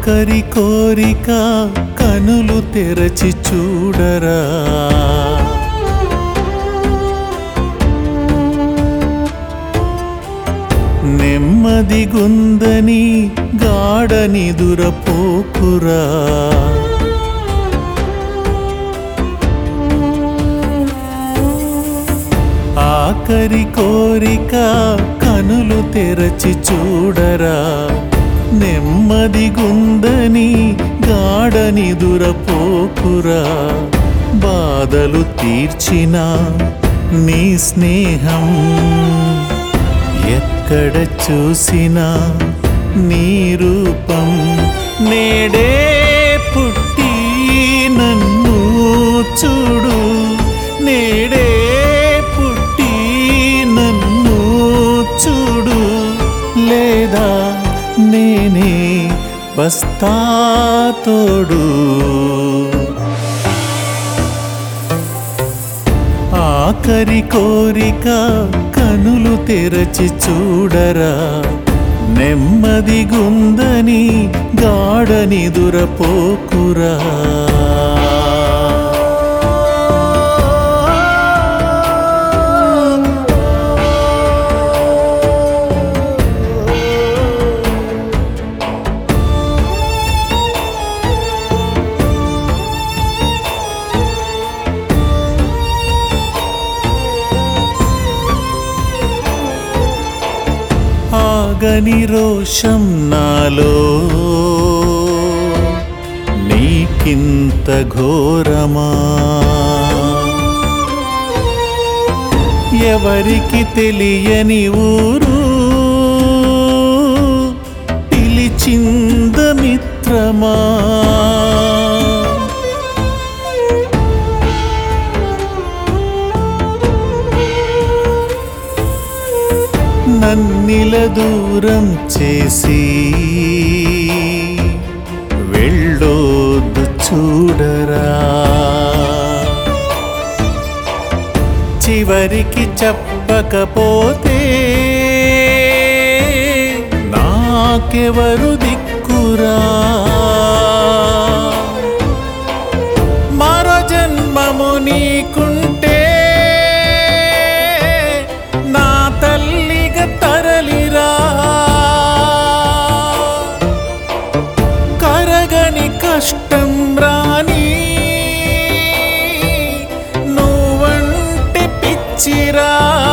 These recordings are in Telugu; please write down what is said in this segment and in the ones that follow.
ఆఖరి కోరిక కనులు తెరచి చూడరా నెమ్మదిగుందని గాఢనిదురపోకురా ఆఖరి కోరిక కనులు తెరచి చూడరా నెమ్మదిగుందని గాఢనిదురపోకురా బాధలు తీర్చిన నీ స్నేహం ఎక్కడ చూసినా నీ రూపం నేడే పుట్టి నన్ను చూడు నేడే పుట్టి నన్ను చూడు లేదా నేనే వస్తా తోడు ఆఖరి కోరిక కనులు తెరచి చూడరా నెమ్మదిగుందని గాఢనిదురపోకురా ఆగని రోషం నాలో నీకింత ఘోరమా ఎవరికి తెలియని ఊరు పిలిచింద మిత్రమా నన్నిల దూరం చేసి వెళ్ళోద్దు చూడరా చివరికి చెప్పకపోతే నాకెవరు దిక్కురా మరో జన్మము నీకుంటే నా తల్లిగా తరలిరా కరగని కష్టం రాని నువ్వంటే పిచ్చిరా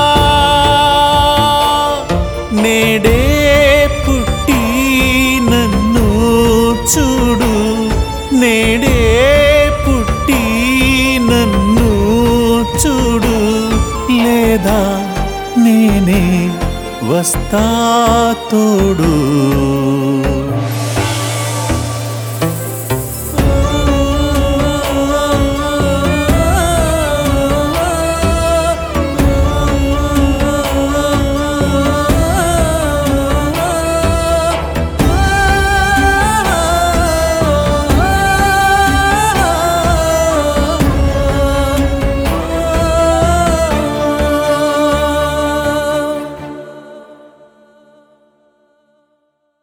నేడే పుట్టి నన్ను చూడు నేడే పుట్టి నన్ను చూడు లేదా నేనే వస్తా తోడు